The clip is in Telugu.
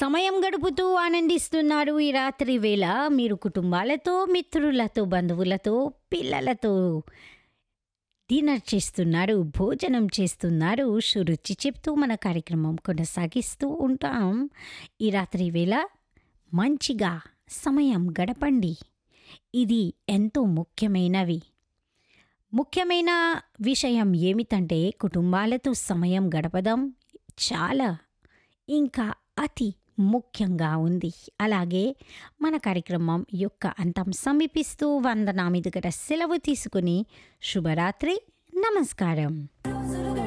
సమయం గడుపుతూ ఆనందిస్తున్నారు ఈ రాత్రి వేళ మీరు కుటుంబాలతో మిత్రులతో బంధువులతో పిల్లలతో డిన్నర్ చేస్తున్నారు భోజనం చేస్తున్నారు సురుచి చెప్తూ మన కార్యక్రమం కొనసాగిస్తూ ఉంటాం ఈ రాత్రి వేళ మంచిగా సమయం గడపండి ఇది ఎంతో ముఖ్యమైనవి ముఖ్యమైన విషయం ఏమిటంటే కుటుంబాలతో సమయం గడపడం చాలా ఇంకా అతి ముఖ్యంగా ఉంది అలాగే మన కార్యక్రమం యొక్క అంతం సమీపిస్తూ వందనామి దగ్గర సెలవు తీసుకుని శుభరాత్రి నమస్కారం